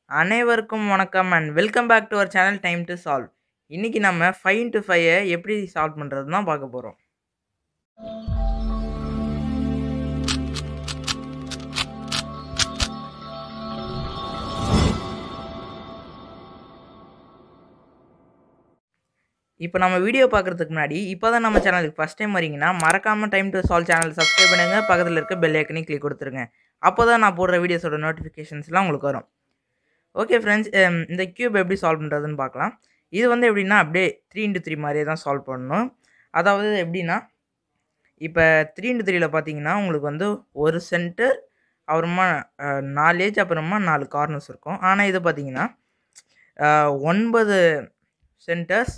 அனைவருக்கும் வணக்கம் and welcome back to our channel time to solve இன்னைக்கு நம்ம ஃபைவ் இன்ட்டு ஃபைவை எப்படி சால்வ் பண்ணுறது தான் பார்க்க போகிறோம் இப்போ நம்ம வீடியோ பார்க்குறதுக்கு முன்னாடி இப்போ தான் நம்ம சேனலுக்கு ஃபஸ்ட் டைம் வரீங்கன்னா மறக்காமல் time to solve channel subscribe பண்ணுங்கள் பக்கத்தில் இருக்க பெல் ஐக்கனி கிளிக் கொடுத்துருங்க அப்போ தான் நான் போடுற வீடியோஸோட நோட்டிஃபிகேஷன்ஸ்லாம் உங்களுக்கு வரும் ஓகே ஃப்ரெண்ட்ஸ் இந்த க்யூப் எப்படி சால்வ் பண்ணுறதுன்னு பார்க்கலாம் இது வந்து எப்படின்னா அப்படியே த்ரீ இன்ட்டு த்ரீ மாதிரியே தான் சால்வ் பண்ணணும் அதாவது எப்படின்னா இப்போ த்ரீ இன்ட்டு த்ரீயில் பார்த்தீங்கன்னா உங்களுக்கு வந்து ஒரு சென்டர் அப்புறமா அஹ், நாலு ஏஜ் அப்புறமா நாலு கார்னர்ஸ் இருக்கும் ஆனால் இது பார்த்தீங்கன்னா அஹ், ஒன்பது சென்டர்ஸ்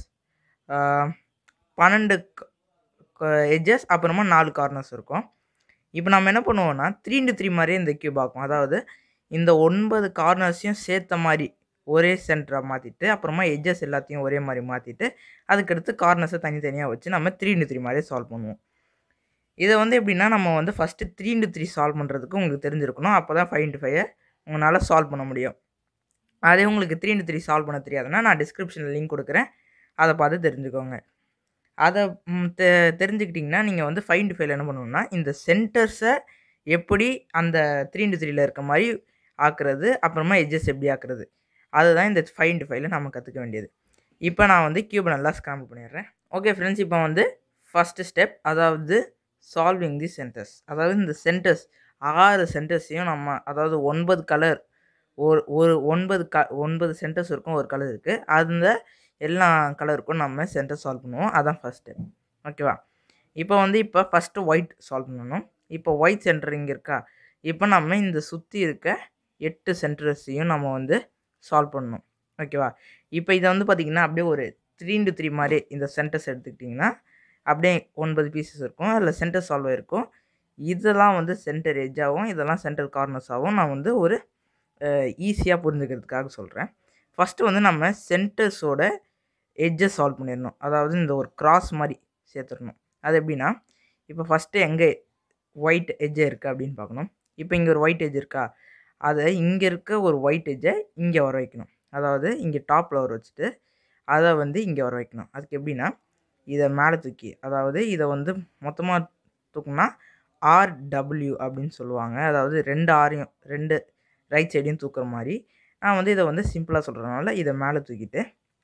பன்னெண்டு எட்ஜஸ் அப்புறமா நாலு கார்னர்ஸ் இருக்கும் இப்போ நம்ம என்ன பண்ணுவோம்னா த்ரீ இன்ட்டு த்ரீ மாதிரியே இந்த கியூப் ஆக்கும் அதாவது இந்த ஒன்பது கார்னர்ஸையும் சேர்த்த மாதிரி ஒரே சென்டராக மாற்றிட்டு அப்புறமா எட்ஜஸ் எல்லாத்தையும் ஒரே மாதிரி மாற்றிட்டு அதுக்கடுத்து கார்னர்ஸை தனித்தனியாக வச்சு நம்ம த்ரீ இன்ட்டு த்ரீ மாதிரியே சால்வ் பண்ணுவோம் இதை வந்து எப்படின்னா நம்ம வந்து first three into three solve பண்ணுறதுக்கு உங்களுக்கு தெரிஞ்சிருக்கணும் அப்போ தான் ஃபைவ் இன்ட்டு ஃபைவை உங்களால் சால்வ் பண்ண முடியும் அதே உங்களுக்கு த்ரீ இன்ட்டு த்ரீ சால்வ் பண்ண தெரியாதுன்னா நான் டிஸ்கிரிப்ஷனில் லிங்க் கொடுக்குறேன் அதை பார்த்து தெரிஞ்சுக்கோங்க அதை ம், தெ தெரிஞ்சுக்கிட்டிங்கன்னா நீங்கள் வந்து ஃபைவ் இன்ட்டு ஃபைவ்ல என்ன பண்ணணும்னா இந்த சென்டர்ஸை எப்படி அந்த த்ரீ இன்ட்டு த்ரீல இருக்க மாதிரி ஆக்குறது அப்புறமா எட்ஜஸ் எப்படி ஆக்குறது அதுதான் இந்த ஃபைவ் இன்ட்டு ஃபைவ்ல நம்ம கற்றுக்க வேண்டியது இப்போ நான் வந்து கியூபை நல்லா ஸ்காம்பிள் பண்ணிடுறேன் ஓகே ஃப்ரெண்ட்ஸ் இப்போ வந்து ஃபஸ்ட்டு ஸ்டெப் அதாவது சால்விங் தி சென்டர்ஸ் அதாவது இந்த சென்டர்ஸ் ஆறு சென்டர்ஸையும் நம்ம அதாவது ஒன்பது கலர் ஒரு ஒரு ஒன்பது க ஒன்பது சென்டர்ஸ் இருக்கும் ஒரு கலர் இருக்குது அந்த எல்லா கலருக்கும் நம்ம சென்டர் சால்வ் பண்ணுவோம் அதான் ஃபஸ்ட் ஸ்டெப் ஓகேவா இப்போ வந்து இப்போ ஃபஸ்ட்டு ஒயிட் சால்வ் பண்ணணும் இப்போ ஒயிட் சென்டர் இங்கே இருக்கா இப்போ நம்ம இந்த சுற்றி இருக்க எட்டு சென்டர்ஸையும் நம்ம வந்து சால்வ் பண்ணணும் ஓகேவா இப்போ இதை வந்து பார்த்திங்கன்னா அப்படியே ஒரு த்ரீ இன்டு த்ரீ மாதிரி இந்த சென்டர்ஸ் எடுத்துக்கிட்டிங்கன்னா அப்படியே ஒன்பது பீசஸ் இருக்கும் அதில் சென்டர் சால்வ் இருக்கும் இதெல்லாம் வந்து சென்டர் எட்ஜாகவும் இதெல்லாம் சென்டர் கார்னர்ஸாகவும் நான் வந்து ஒரு ஈஸியாக புரிஞ்சுக்கிறதுக்காக சொல்கிறேன் ஃபஸ்ட்டு வந்து நம்ம சென்டர்ஸோட எட்ஜை சால்வ் பண்ணிடணும் அதாவது இந்த ஒரு கிராஸ் மாதிரி சேர்த்துடணும் அது எப்படின்னா இப்போ ஃபஸ்ட்டு எங்கே ஒயிட் எட்ஜ் இருக்குது அப்படின்னு பார்க்கணும் இப்போ இங்கே ஒரு ஒயிட் எட்ஜ் இருக்கா அதை இங்கே இருக்க ஒரு ஒயிட் எட்ஜை இங்கே வர வைக்கணும் அதாவது இங்கே டாப்பில் வர வச்சுட்டு அதை வந்து இங்கே வர வைக்கணும் அதுக்கு எப்படின்னா இதை மேலே தூக்கி அதாவது இதை வந்து மொத்தமாக தூக்குனா ஆர்டபிள்யூ அப்படின்னு சொல்லுவாங்க அதாவது ரெண்டு ஆரையும் ரெண்டு ரைட் சைடையும் தூக்குற மாதிரி நான் வந்து இதை வந்து சிம்பிளாக சொல்கிறதுனால இதை மேலே தூக்கிட்டு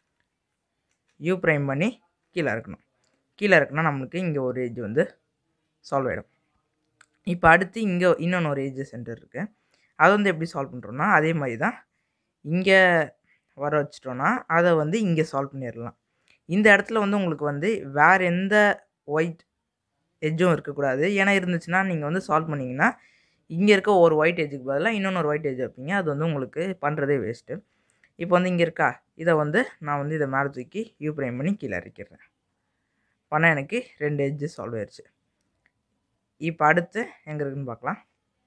யூ ப்ரைம் பண்ணி கீழே இறக்கணும் கீழே இறக்குனா நம்மளுக்கு இங்கே ஒரு ஏஜ் வந்து சால்வ் ஆகிடும் இப்போ அடுத்து இங்கே இன்னொன்று ஒரு ஏஜ் சென்டர் இருக்குது அதை வந்து எப்படி சால்வ் பண்ணுறோன்னா அதே மாதிரி தான் இங்கே வர வச்சிட்டோன்னா அதை வந்து இங்கே சால்வ் பண்ணிடலாம் இந்த இடத்துல வந்து உங்களுக்கு வந்து வேறு எந்த ஒயிட் எட்ஜும் இருக்கக்கூடாது ஏன்னா இருந்துச்சுன்னா நீங்கள் வந்து சால்வ் பண்ணிங்கன்னா இங்கே இருக்க ஒரு ஒயிட் எட்ஜுக்கு பதிலாக இன்னொன்று ஒரு ஒயிட் எட்ஜ் வைப்பீங்க அது வந்து உங்களுக்கு பண்ணுறதே வேஸ்ட்டு இப்போ வந்து இங்கே இருக்கா இதை வந்து நான் வந்து இதை மேலே தூக்கி யூ ப்ரைம் பண்ணி கீழே இறக்கிடுறேன் பண்ணால் எனக்கு ரெண்டு எட்ஜு சால்வ் ஆயிடுச்சு இப்போ அடுத்து எங்கே இருக்குன்னு பார்க்கலாம்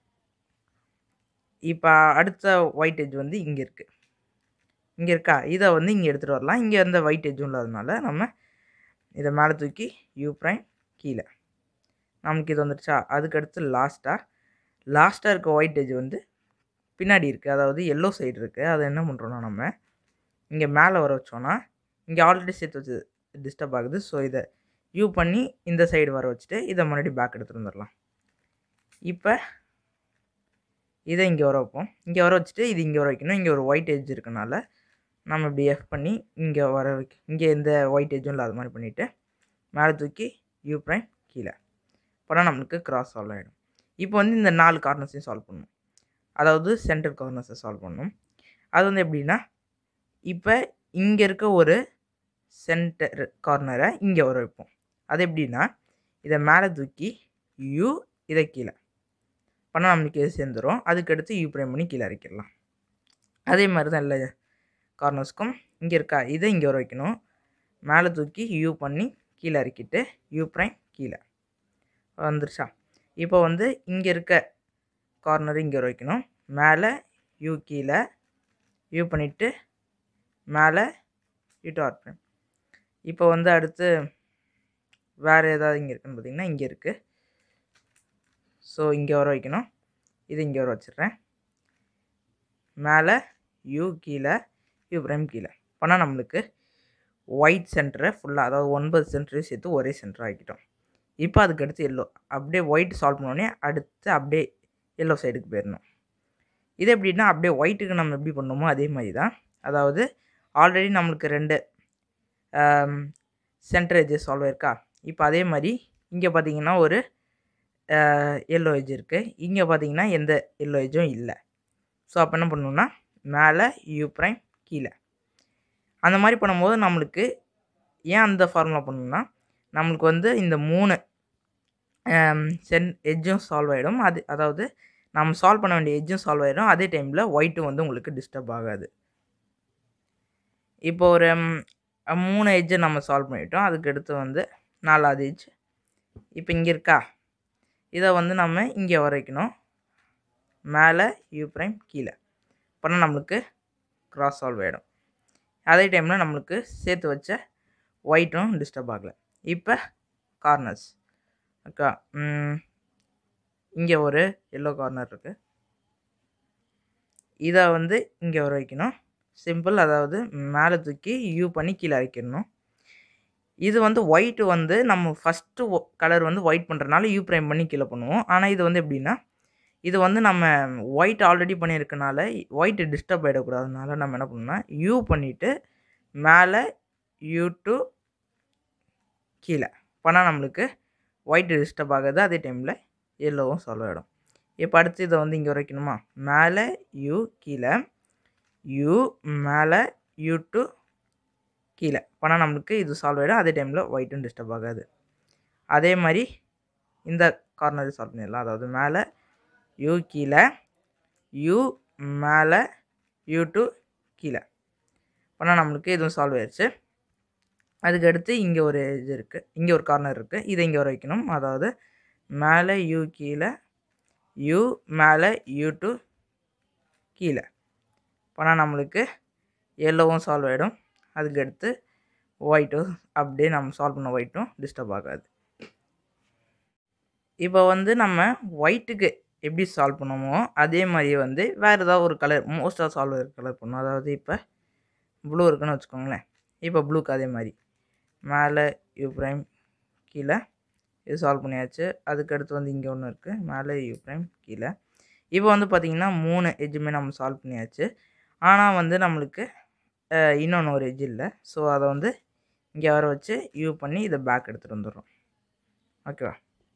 இப்போ அடுத்த ஒயிட் எட்ஜ் வந்து இங்கே இருக்குது இங்கே இருக்கா இதை வந்து இங்கே எடுத்துகிட்டு வரலாம் இங்கே எந்த ஒயிட் எட்ஜும் இல்லாதனால நம்ம இதை மேலே தூக்கி யூ ப்ரைம் கீழே நமக்கு இது வந்துடுச்சா அதுக்கடுத்து லாஸ்ட்டாக லாஸ்ட்டாக இருக்க ஒயிட் எட்ஜ் வந்து பின்னாடி இருக்குது அதாவது எல்லோ சைடு இருக்குது அதை என்ன பண்ணுறோன்னா நம்ம இங்கே மேலே வர வச்சோன்னா இங்கே ஆல்ரெடி சேர்த்து வச்சு டிஸ்டர்ப் ஆகுது ஸோ இதை யூ பண்ணி இந்த சைடு வர வச்சுட்டு இதை முன்னாடி பேக் எடுத்துகிட்டு வந்துடலாம் இப்போ இதை இங்கே வர வைப்போம் இங்கே வர வச்சுட்டு இது இங்கே வர வைக்கணும் இங்கே ஒரு ஒயிட் எட்ஜ் இருக்கனால நம்ம இப்படி எஃப் பண்ணி இங்கே வர வைக்க இங்கே எந்த ஒயிட் எட்ஜும் இல்லாத மாதிரி பண்ணிவிட்டு மேலே தூக்கி யூ ப்ரைம் கீழே அப்போனா நம்மளுக்கு கிராஸ் சால்வ் ஆகிடும் இப்போ வந்து இந்த நாலு கார்னர்ஸையும் சால்வ் பண்ணணும் அதாவது சென்டர் கார்னர்ஸை சால்வ் பண்ணணும் அது வந்து எப்படின்னா இப்போ இங்கே இருக்க ஒரு சென்டர் கார்னரை இங்கே வர வைப்போம் அது எப்படின்னா இதை மேலே தூக்கி யூ இதை கீழே பண்ணால் நம்மளுக்கு இது சேர்ந்துடும் அதுக்கடுத்து யூ ப்ரைம் பண்ணி கீழே இறக்கிடலாம் அதே மாதிரி தான் எல்லா கார்னர்ஸ்க்கும் இங்கே இருக்கா இதை இங்கே வர வைக்கணும் மேலே தூக்கி யூ பண்ணி கீழே இறக்கிட்டு யூ ப்ரைம் கீழே வந்துருச்சா இப்போ வந்து இங்கே இருக்க கார்னர் இங்கே வர வைக்கணும் மேலே யூ கீழே யூ பண்ணிவிட்டு மேலே யூ டு ஆர் ப்ரைம் இப்போ வந்து அடுத்து வேறு ஏதாவது இங்கே இருக்குன்னு பார்த்தீங்கன்னா இங்கே இருக்குது ஸோ இங்கே வர வைக்கணும் இது இங்கே வர வச்சிடுறேன் மேலே யூ கீழே யூ ப்ரைம் கீழே பண்ணால் நம்மளுக்கு ஒயிட் சென்டரை ஃபுல்லாக அதாவது ஒன்பது சென்டரையும் சேர்த்து ஒரே சென்டர் ஆக்கிட்டோம் இப்போ அதுக்கு அடுத்து எல்லோ அப்படியே ஒயிட் சால்வ் பண்ணோடனே அடுத்து அப்படியே எல்லோ சைடுக்கு போயிடணும் இது எப்படின்னா அப்படியே ஒயிட்டுக்கு நம்ம எப்படி பண்ணோமோ அதே மாதிரி தான் அதாவது ஆல்ரெடி நம்மளுக்கு ரெண்டு சென்டர் எஜ் சால்வ் ஆயிருக்கா இப்போ அதே மாதிரி இங்கே பார்த்தீங்கன்னா ஒரு எல்லோ எஜ் இருக்குது இங்கே பார்த்தீங்கன்னா எந்த எல்லோ எஜ்ஜும் இல்லை ஸோ அப்போ என்ன பண்ணணும்னா மேலே யூ ப்ரைம் கீழே அந்த மாதிரி பண்ணும்போது நம்மளுக்கு ஏன் அந்த ஃபார்முலா பண்ணணும்னா நம்மளுக்கு வந்து இந்த மூணு சென் எட்ஜும் சால்வ் ஆகிடும் அது அதாவது நம்ம சால்வ் பண்ண வேண்டிய எட்ஜும் சால்வ் ஆகிடும் அதே டைமில் ஒயிட்டும் வந்து உங்களுக்கு டிஸ்டர்ப் ஆகாது இப்போ ஒரு ம், மூணு எட்ஜை நம்ம சால்வ் பண்ணிட்டோம் அதுக்கு அடுத்து வந்து நாலாவது எட்ஜ் இப்போ இங்கே இருக்கா இதை வந்து நம்ம இங்கே வர வைக்கணும் மேலே யூ ப்ரைம் கீழே பண்ணால் நம்மளுக்கு கிராஸ் சால்வ் ஆகிடும் அதே டைமில் நம்மளுக்கு சேர்த்து வச்ச ஒயிட்டும் டிஸ்டர்ப் ஆகலை இப்போ கார்னர்ஸ் அக்கா இங்கே ஒரு எல்லோ கார்னர் இருக்குது இதை வந்து இங்கே வர வைக்கணும் சிம்பிள் அதாவது மேலே தூக்கி யூ பண்ணி கீழே வைக்கணும் இது வந்து ஒயிட் வந்து நம்ம ஃபஸ்ட்டு கலர் வந்து ஒயிட் பண்ணுறனால யூ ப்ரைம் பண்ணி கீழே பண்ணுவோம் ஆனால் இது வந்து எப்படின்னா இது வந்து நம்ம ஒயிட் ஆல்ரெடி பண்ணியிருக்கனால ஒயிட் டிஸ்டர்ப் ஆகிடக்கூடாதுனால நம்ம என்ன பண்ணோம்னா யூ பண்ணிவிட்டு மேலே யூ டு கீழே பண்ணால் நம்மளுக்கு ஒயிட் டிஸ்டர்ப் ஆகாது அதே டைமில் எல்லோவும் சால்வ் ஆகிடும் இப்போ அடுத்து இதை வந்து இங்கே வைக்கணுமா மேலே யூ கீழே யூ மேலே யூ டு கீழே பண்ணால் நம்மளுக்கு இது சால்வ் ஆகிடும் அதே டைமில் ஒயிட்டும் டிஸ்டர்ப் ஆகாது அதே மாதிரி இந்த கார்னர் சால்வ் பண்ணிடலாம் அதாவது மேலே யூ கீழே யூ மேலே யூ டு கீழே பண்ணால் நம்மளுக்கு இதுவும் சால்வ் ஆயிடுச்சு அதுக்கு அடுத்து இங்கே ஒரு இது இருக்குது இங்கே ஒரு கார்னர் இருக்குது இதை இங்கே வர வைக்கணும் அதாவது மேலே யூ கீழே யூ மேலே யூ டு கீழே பண்ணால் நம்மளுக்கு எல்லோவும் சால்வ் ஆகிடும் அதுக்கு அடுத்து ஒயிட்டும் அப்படியே நம்ம சால்வ் பண்ண ஒயிட்டும் டிஸ்டர்ப் ஆகாது இப்போ வந்து நம்ம ஒயிட்டுக்கு எப்படி சால்வ் பண்ணுமோ அதே மாதிரி வந்து வேறு ஏதாவது ஒரு கலர் மோஸ்ட்டாக சால்வ் ஆகிற கலர் பண்ணும் அதாவது இப்போ ப்ளூ இருக்குன்னு வச்சுக்கோங்களேன் இப்போ ப்ளூக்கு அதே மாதிரி மேலே யூ ப்ரைம் கீழே இது சால்வ் பண்ணியாச்சு அதுக்கு அடுத்து வந்து இங்கே ஒன்று இருக்குது மேலே யூ ப்ரைம் கீழே இப்போ வந்து பார்த்திங்கன்னா மூணு எஜ்ஜுமே நம்ம சால்வ் பண்ணியாச்சு ஆனால் வந்து நம்மளுக்கு இன்னொன்று ஒரு எஜ் இல்லை ஸோ அதை வந்து இங்கே வர வச்சு யூ பண்ணி இதை பேக் எடுத்துகிட்டு வந்துடுறோம் ஓகேவா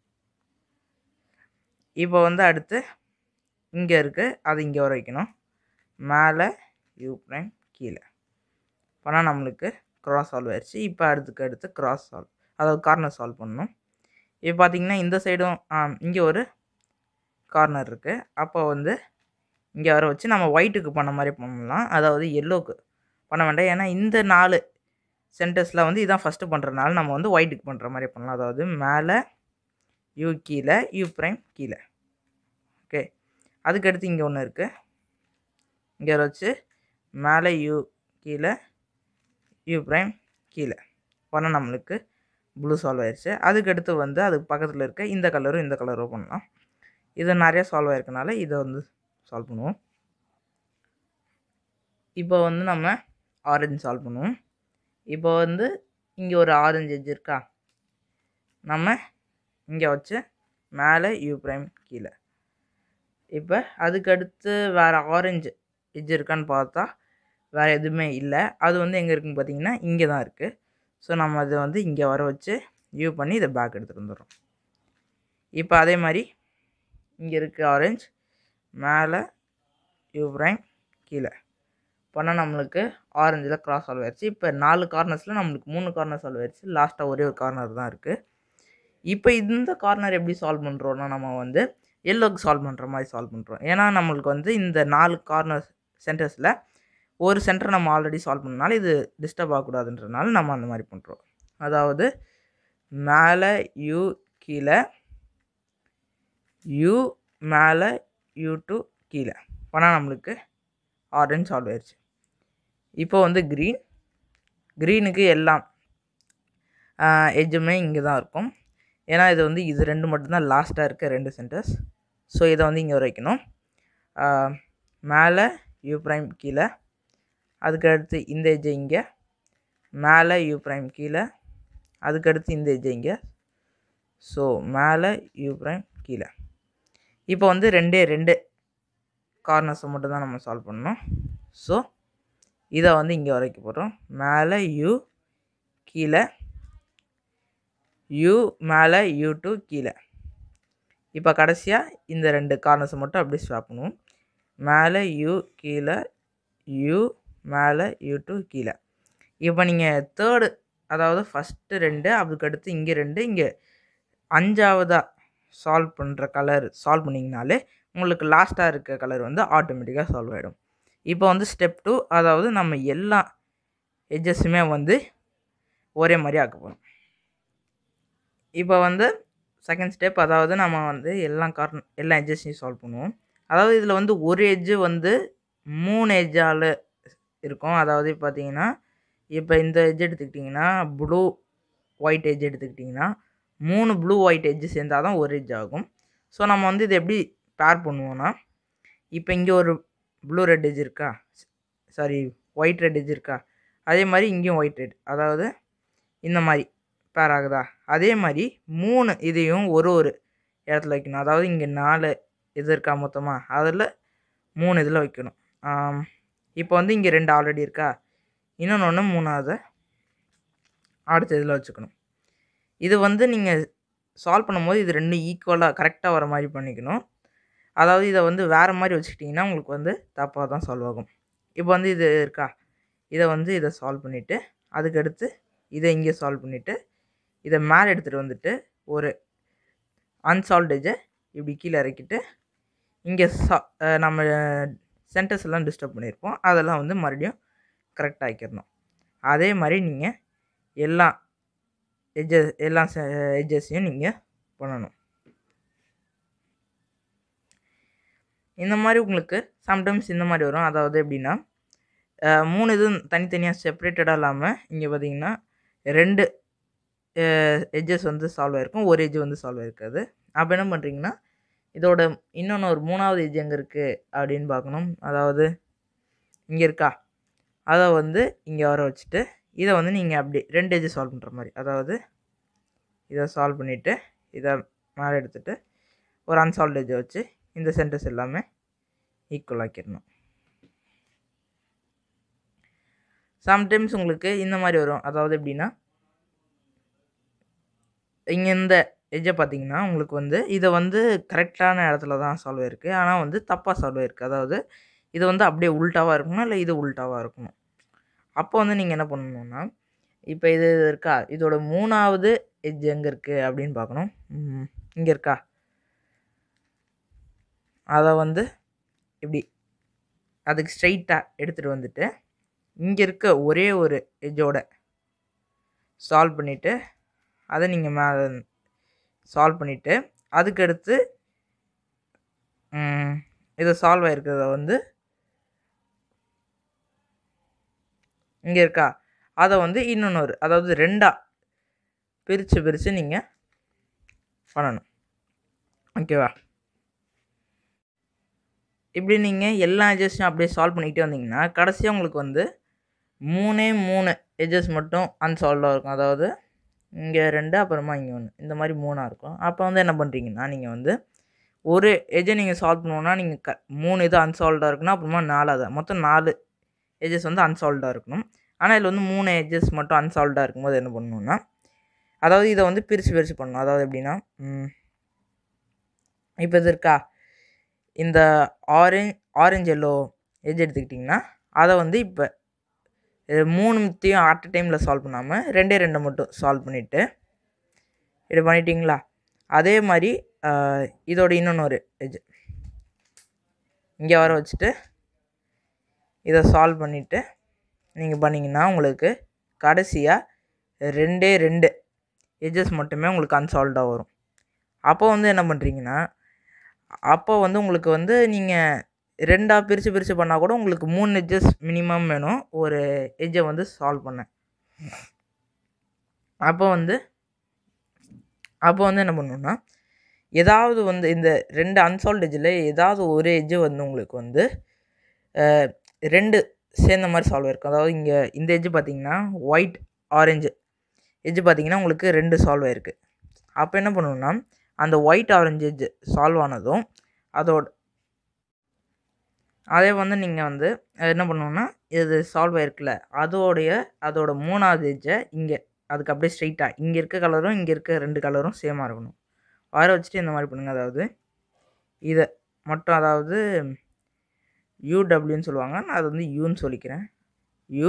இப்போ வந்து அடுத்து இங்கே இருக்குது அது இங்கே வர வைக்கணும் மேலே யூ ப்ரைம் கீழே பண்ணால் நம்மளுக்கு க்ராஸ் சால்வ் ஆயிடுச்சு இப்போ அடுத்துக்கு அடுத்து க்ராஸ் சால்வ் அதாவது கார்னர் சால்வ் பண்ணணும் இப்போ பார்த்தீங்கன்னா இந்த சைடும் இங்கே ஒரு கார்னர் இருக்குது அப்போ வந்து இங்கே வர வச்சு நம்ம ஒயிட்டுக்கு பண்ண மாதிரி பண்ணலாம் அதாவது எல்லோவுக்கு பண்ண வேண்டாம் ஏன்னா இந்த நாலு சென்டர்ஸில் வந்து இதான் ஃபஸ்ட்டு பண்ணுறதுனால நம்ம வந்து ஒயிட்டுக்கு பண்ணுற மாதிரி பண்ணலாம் அதாவது மேலே யூ கீழே யூ ப்ரைம் கீழே ஓகே அதுக்கடுத்து இங்கே ஒன்று இருக்குது இங்கே வச்சு மேலே யூ கீழே யூ ப்ரைம் கீழே பண்ணால் நம்மளுக்கு ப்ளூ சால்வ் ஆயிடுச்சு அதுக்கடுத்து வந்து அதுக்கு பக்கத்தில் இருக்க இந்த கலரும் இந்த கலரும் பண்ணலாம் இது நிறைய சால்வ் ஆயிருக்கனால இதை வந்து சால்வ் பண்ணுவோம் இப்போ வந்து நம்ம ஆரஞ்சு சால்வ் பண்ணுவோம் இப்போ வந்து இங்கே ஒரு ஆரஞ்சு எஜ் இருக்கா நம்ம இங்கே வச்சு மேலே யூ ப்ரைம் கீழே இப்போ அதுக்கடுத்து வேறு ஆரஞ்சு எஜ் இருக்கான்னு பார்த்தா வேறு எதுவுமே இல்லை அது வந்து எங்கே இருக்குன்னு பார்த்தீங்கன்னா இங்கே தான் இருக்குது ஸோ நம்ம அதை வந்து இங்கே வர வச்சு யூ பண்ணி இதை பேக் எடுத்துகிட்டு வந்துடுறோம் இப்போ அதே மாதிரி இங்கே இருக்குது ஆரஞ்சு மேலே யூ ப்ரைம் கீழே பண்ணால் நம்மளுக்கு ஆரஞ்சில் கிராஸ் சால்வ் ஆயிடுச்சு இப்போ நாலு கார்னர்ஸில் நம்மளுக்கு மூணு கார்னர் சால்வ் ஆயிடுச்சு லாஸ்ட்டாக ஒரே ஒரு கார்னர் தான் இருக்குது இப்போ இந்த கார்னர் எப்படி சால்வ் பண்ணுறோன்னா நம்ம வந்து எல்லோக்கு சால்வ் பண்ணுற மாதிரி சால்வ் பண்ணுறோம் ஏன்னா நம்மளுக்கு வந்து இந்த நாலு கார்னர் சென்டர்ஸில் ஒரு சென்டர் நம்ம ஆல்ரெடி சால்வ் பண்ணனால இது டிஸ்டர்ப் ஆகக்கூடாதுன்றனால நம்ம அந்த மாதிரி பண்ணுறோம் அதாவது மேலே யூ கீழே யூ மேலே யூ டு கீழே பண்ணால் நம்மளுக்கு ஆரஞ்சு சால்வ் ஆயிடுச்சு இப்போ வந்து க்ரீன் க்ரீனுக்கு எல்லாம் எஜ்ஜுமே இங்கே தான் இருக்கும் ஏன்னா இது வந்து இது ரெண்டு மட்டும்தான் லாஸ்ட்டாக இருக்க ரெண்டு சென்டர்ஸ் ஸோ இதை வந்து இங்கே வர வைக்கணும் மேலே யூ ப்ரைம் கீழே அதுக்கு அடுத்து இந்த எஜ்ஜை இங்கே மேலே யூ ப்ரைம் கீழே அதுக்கடுத்து இந்த எஜ்ஜை இங்கே ஸோ மேலே யூ ப்ரைம் கீழே இப்போ வந்து ரெண்டே ரெண்டு கார்னர்ஸை மட்டும் தான் நம்ம சால்வ் பண்ணணும் ஸோ இதை வந்து இங்கே வரைக்கும் போடுறோம் மேலே யூ கீழே யூ மேலே யூ டூ கீழே இப்போ கடைசியாக இந்த ரெண்டு கார்னர்ஸை மட்டும் அப்படியே ஸ்வாப் பண்ணுவோம் மேலே யூ கீழே யூ மேலே யூ டூ கீழே இப்போ நீங்கள் தேர்டு அதாவது ஃபஸ்ட்டு ரெண்டு அதுக்கடுத்து இங்கே ரெண்டு இங்கே அஞ்சாவதாக சால்வ் பண்ணுற கலர் சால்வ் பண்ணிங்கனாலே உங்களுக்கு லாஸ்ட்டாக இருக்க கலர் வந்து ஆட்டோமேட்டிக்காக சால்வ் ஆகிடும் இப்போ வந்து ஸ்டெப் டூ அதாவது நம்ம எல்லா எட்ஜஸுமே வந்து ஒரே மாதிரி ஆக்க போகிறோம் இப்போ வந்து செகண்ட் ஸ்டெப் அதாவது நம்ம வந்து எல்லா கார்ன் எல்லா எட்ஜஸையும் சால்வ் பண்ணுவோம் அதாவது இதில் வந்து ஒரு எட்ஜு வந்து மூணு எட்ஜால் இருக்கும் அதாவது பார்த்தீங்கன்னா இப்போ இந்த எட்ஜ் எடுத்துக்கிட்டிங்கன்னா ப்ளூ ஒயிட் எட்ஜ் எடுத்துக்கிட்டிங்கன்னா மூணு ப்ளூ ஒயிட் எட்ஜ் சேர்ந்தால் தான் ஒரு எட்ஜ் ஆகும் ஸோ நம்ம வந்து இதை எப்படி பேர் பண்ணுவோன்னா இப்போ இங்கே ஒரு ப்ளூ ரெட் எட்ஜ் இருக்கா சாரி ஒயிட் ரெட் எட்ஜ் இருக்கா அதே மாதிரி இங்கேயும் ஒயிட் ரெட் அதாவது இந்த மாதிரி பேர் ஆகுதா அதே மாதிரி மூணு இதையும் ஒரு ஒரு இடத்துல வைக்கணும் அதாவது இங்கே நாலு இது இருக்கா மொத்தமாக அதில் மூணு இதில் வைக்கணும் இப்போ வந்து இங்கே ரெண்டு ஆல்ரெடி இருக்கா இன்னொன்று ஒன்று மூணாவது அடுத்த இதில் வச்சுக்கணும் இது வந்து நீங்கள் சால்வ் பண்ணும்போது இது ரெண்டும் ஈக்குவலாக கரெக்டாக வர மாதிரி பண்ணிக்கணும் அதாவது இதை வந்து வேறு மாதிரி வச்சுக்கிட்டிங்கன்னா உங்களுக்கு வந்து தப்பாக தான் சால்வ் ஆகும் இப்போ வந்து இது இருக்கா இதை வந்து இதை சால்வ் பண்ணிவிட்டு அதுக்கடுத்து இதை இங்கே சால்வ் பண்ணிவிட்டு இதை மேலே எடுத்துகிட்டு வந்துட்டு ஒரு அன்சால்வ்டேஜை இப்படி கீழே இறக்கிட்டு இங்கே சா நம்ம சென்டர்ஸ் எல்லாம் டிஸ்டர்ப் பண்ணியிருப்போம் அதெல்லாம் வந்து மறுபடியும் கரெக்டாக ஆக்கிடணும் அதே மாதிரி நீங்கள் எல்லா எட்ஜஸ் எல்லா எட்ஜஸையும் நீங்கள் பண்ணணும் இந்த மாதிரி உங்களுக்கு சம்டைம்ஸ் இந்த மாதிரி வரும் அதாவது எப்படின்னா மூணு இதுவும் தனித்தனியாக செப்ரேட்டடாக இல்லாமல் இங்கே பார்த்தீங்கன்னா ரெண்டு எட்ஜஸ் வந்து சால்வ் ஆகிருக்கும் ஒரு எட்ஜ் வந்து சால்வ் ஆகிருக்காது அப்போ என்ன பண்ணுறீங்கன்னா இதோட இன்னொன்று ஒரு மூணாவது எட்ஜ் எங்கே இருக்குது அப்படின்னு பார்க்கணும் அதாவது இங்கே இருக்கா அதை வந்து இங்கே வர வச்சுட்டு இதை வந்து நீங்கள் அப்படி ரெண்டு எட்ஜ் சால்வ் பண்ணுற மாதிரி அதாவது இதை சால்வ் பண்ணிவிட்டு இதை மேலே எடுத்துகிட்டு ஒரு அன்சால்வ் எட்ஜை வச்சு இந்த சென்டர்ஸ் எல்லாமே ஈக்குவல் ஆக்கிடணும் சம்டைம்ஸ் உங்களுக்கு இந்த மாதிரி வரும் அதாவது எப்படின்னா இங்கே இந்த எஜ்ஜை பார்த்தீங்கன்னா உங்களுக்கு வந்து இதை வந்து கரெக்டான இடத்துல தான் சால்வ் ஆயிருக்கு ஆனால் வந்து தப்பாக சால்வ் ஆயிருக்கு அதாவது இது வந்து அப்படியே உல்ட்டாவாக இருக்கணும் இல்லை இது உல்ட்டாவாக இருக்கணும் அப்போ வந்து நீங்கள் என்ன பண்ணணும்னா இப்போ இது இருக்கா இதோட மூணாவது எஜ் எங்கே இருக்குது அப்படின்னு பார்க்கணும் இங்கே இருக்கா அதை வந்து இப்படி அதுக்கு ஸ்ட்ரைட்டாக எடுத்துகிட்டு வந்துட்டு இங்கே இருக்க ஒரே ஒரு எஜ்ஜோட சால்வ் பண்ணிவிட்டு அதை நீங்கள் மே சால்வ் பண்ணிவிட்டு அதுக்கடுத்து இதை சால்வ் ஆகிருக்கிறத வந்து இங்கே இருக்கா அதை வந்து இன்னொன்று அதாவது ரெண்டாக பிரித்து பிரித்து நீங்கள் பண்ணணும் ஓகேவா இப்படி நீங்கள் எல்லா எஜஸையும் அப்படியே சால்வ் பண்ணிக்கிட்டே வந்தீங்கன்னா கடைசியாக உங்களுக்கு வந்து மூணே மூணு எஜஸ் மட்டும் அன்சால்வ்டாக இருக்கும் அதாவது இங்கே ரெண்டு அப்புறமா இங்கே ஒன்று இந்த மாதிரி மூணாக இருக்கும் அப்போ வந்து என்ன பண்ணுறீங்கன்னா நீங்கள் வந்து ஒரு எஜை நீங்கள் சால்வ் பண்ணணுன்னா நீங்கள் க மூணு இது அன்சால்வ்டாக இருக்கணும் அப்புறமா நாலாவது மொத்தம் நாலு எஜஸ் வந்து அன்சால்வ்டாக இருக்கணும் ஆனால் இதில் வந்து மூணு எஜஸ் மட்டும் அன்சால்வ்டாக இருக்கும்போது என்ன பண்ணணுன்னா அதாவது இதை வந்து பிரித்து பிரித்து பண்ணணும் அதாவது எப்படின்னா இப்போ இது இருக்கா இந்த ஆரஞ்ச் ஆரஞ்ச் எல்லோ எஜ் எடுத்துக்கிட்டிங்கன்னா அதை வந்து இப்போ மூணுத்தையும் அட் டைமில் சால்வ் பண்ணாமல் ரெண்டே ரெண்டை மட்டும் சால்வ் பண்ணிவிட்டு இப்படி பண்ணிட்டீங்களா அதே மாதிரி இதோட இன்னொன்று ஒரு எஜ் இங்கே வர வச்சுட்டு இதை சால்வ் பண்ணிவிட்டு நீங்கள் பண்ணிங்கன்னா உங்களுக்கு கடைசியாக ரெண்டே ரெண்டு எஜஸ் மட்டுமே உங்களுக்கு அன்சால்வ்டாக வரும் அப்போ வந்து என்ன பண்ணுறீங்கன்னா அப்போ வந்து உங்களுக்கு வந்து நீங்கள் ரெண்டாக பிரித்து பிரித்து பண்ணால் கூட உங்களுக்கு மூணு எட்ஜஸ் மினிமம் வேணும் ஒரு எட்ஜை வந்து சால்வ் பண்ண அப்போ வந்து அப்போ வந்து என்ன பண்ணணுன்னா ஏதாவது வந்து இந்த ரெண்டு அன்சால்வ் எஜ்ஜில் ஏதாவது ஒரு எட்ஜு வந்து உங்களுக்கு வந்து ரெண்டு சேர்ந்த மாதிரி சால்வ் இருக்கும் அதாவது இங்கே இந்த எட்ஜ் பார்த்தீங்கன்னா ஒயிட் ஆரஞ்சு எட்ஜ் பார்த்தீங்கன்னா உங்களுக்கு ரெண்டு சால்வ் ஆயிருக்கு அப்போ என்ன பண்ணணும்னா அந்த ஒயிட் ஆரஞ்சு எட்ஜ் சால்வ் ஆனதும் அதோட அதே வந்து நீங்கள் வந்து என்ன பண்ணணும்னா இது சால்வ் ஆயிருக்குல்ல அதோடைய அதோட மூணாவது எட்ஜை இங்கே அதுக்கு அப்படியே ஸ்ட்ரைட்டாக இங்கே இருக்க கலரும் இங்கே இருக்க ரெண்டு கலரும் சேமாக இருக்கணும் வர வச்சுட்டு இந்த மாதிரி பண்ணுங்கள் அதாவது இதை மட்டும் அதாவது யூடபிள்யூன்னு சொல்லுவாங்க நான் அது வந்து யூன்னு சொல்லிக்கிறேன் U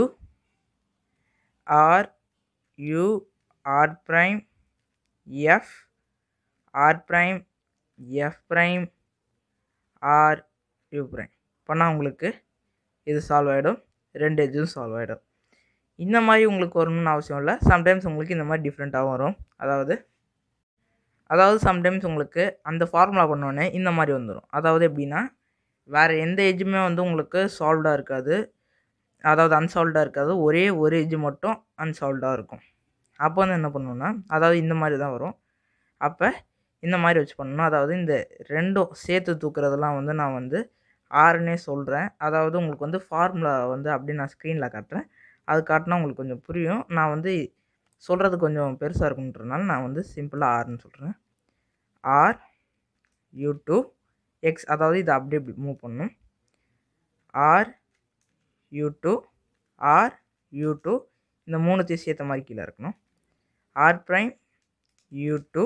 R U R prime F R prime F prime R U prime பண்ணால் உங்களுக்கு இது சால்வ் ஆகிடும் ரெண்டு எஜ்ஜும் சால்வ் ஆகிடும் இந்த மாதிரி உங்களுக்கு வரணும்னு அவசியம் இல்லை சம்டைம்ஸ் உங்களுக்கு இந்த மாதிரி டிஃப்ரெண்ட்டாகவும் வரும் அதாவது அதாவது சம்டைம்ஸ் உங்களுக்கு அந்த ஃபார்முலா பண்ணோடனே இந்த மாதிரி வந்துடும் அதாவது எப்படின்னா வேறு எந்த எஜ்ஜுமே வந்து உங்களுக்கு சால்வ்டாக இருக்காது அதாவது அன்சால்வ்டாக இருக்காது ஒரே ஒரு எஜ்ஜு மட்டும் அன்சால்வ்டாக இருக்கும் அப்போ வந்து என்ன பண்ணணும்னா அதாவது இந்த மாதிரி தான் வரும் அப்போ இந்த மாதிரி வச்சு பண்ணணும் அதாவது இந்த ரெண்டும் சேர்த்து தூக்குறதெல்லாம் வந்து நான் வந்து ஆறுனே சொல்கிறேன் அதாவது உங்களுக்கு வந்து ஃபார்முலா வந்து அப்படியே நான் ஸ்க்ரீனில் காட்டுறேன் அது காட்டினா உங்களுக்கு கொஞ்சம் புரியும் நான் வந்து சொல்கிறது கொஞ்சம் பெருசாக இருக்குன்றதுனால நான் வந்து சிம்பிளாக ஆர்னு சொல்கிறேன் ஆர் யூ டூ எக்ஸ் அதாவது இதை அப்படியே மூவ் பண்ணணும் R U two R U two இந்த மூணுத்தையும் சேர்த்த மாதிரி கீழே இருக்கணும் R prime U two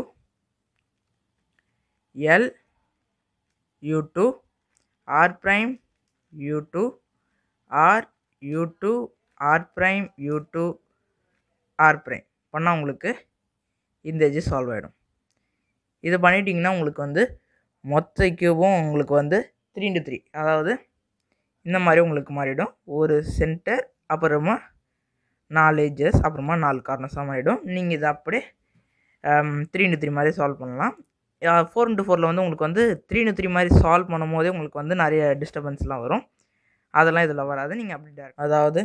L U two R prime U two R U two R prime U two R prime பண்ணால் உங்களுக்கு இந்த எஜ்ஜு சால்வ் ஆகிடும் இது பண்ணிட்டீங்கன்னா உங்களுக்கு வந்து மொத்த கியூபும் உங்களுக்கு வந்து த்ரீ இன்ட்டு த்ரீ அதாவது இந்த மாதிரி உங்களுக்கு மாறிடும் ஒரு சென்டர் அப்புறமா நாலு எஜ்ஜஸ் அப்புறமா நாலு கார்னர்ஸாக மாறிடும் நீங்கள் இதை அப்படியே த்ரீ இன்ட்டு த்ரீ மாதிரி சால்வ் பண்ணலாம் ஃபோர் இன்ட்டு ஃபோரில் வந்து உங்களுக்கு வந்து த்ரீ இன்ட்டு த்ரீ மாதிரி சால்வ் பண்ணும் போதே உங்களுக்கு வந்து நிறைய டிஸ்டர்பன்ஸ்லாம் வரும் அதெல்லாம் இதில் வராது நீங்கள் அப்படி டேரக்ட் அதாவது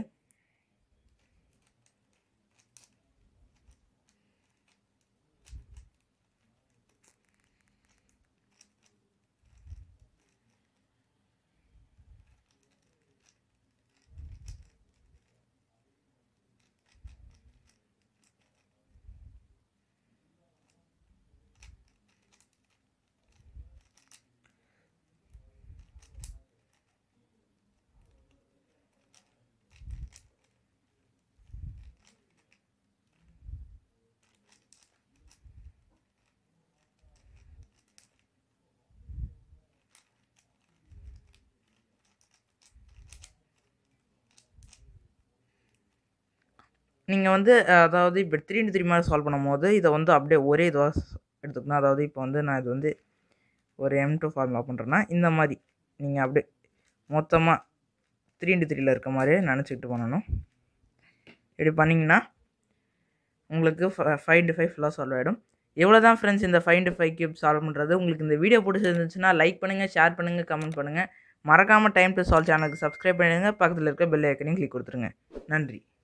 நீங்கள் வந்து அதாவது இப்போ த்ரீ இன்ட்டு த்ரீ மாதிரி சால்வ் பண்ணும்போது இதை வந்து அப்படியே ஒரே இதுவாக எடுத்துக்கணும் அதாவது இப்போ வந்து நான் இது வந்து ஒரு எம் டூ ஃபார்முலா பண்ணுறேன்னா இந்த மாதிரி நீங்கள் அப்படியே மொத்தமாக த்ரீ இன்ட்டு த்ரீயில் இருக்க மாதிரியே நினச்சிக்கிட்டு பண்ணணும் இப்படி பண்ணிங்கன்னா உங்களுக்கு ஃபைவ் இன்ட்டு ஃபைவ் ஃபுல்லாக சால்வ் ஆகிடும் எவ்வளோ தான் ஃப்ரெண்ட்ஸ் இந்த five into five cube solve பண்ணுறது உங்களுக்கு இந்த வீடியோ பிடிச்சிருந்துச்சுன்னா லைக் பண்ணுங்கள் ஷேர் பண்ணுங்கள் கமெண்ட் பண்ணுங்கள் மறக்காமல் டைம் டு சால்வ் சேனலுக்கு சப்ஸ்கிரைப் பண்ணிடுங்க பக்கத்தில் இருக்க பெல் ஐக்கனையும் கிளிக் கொடுத்துருங்க நன்றி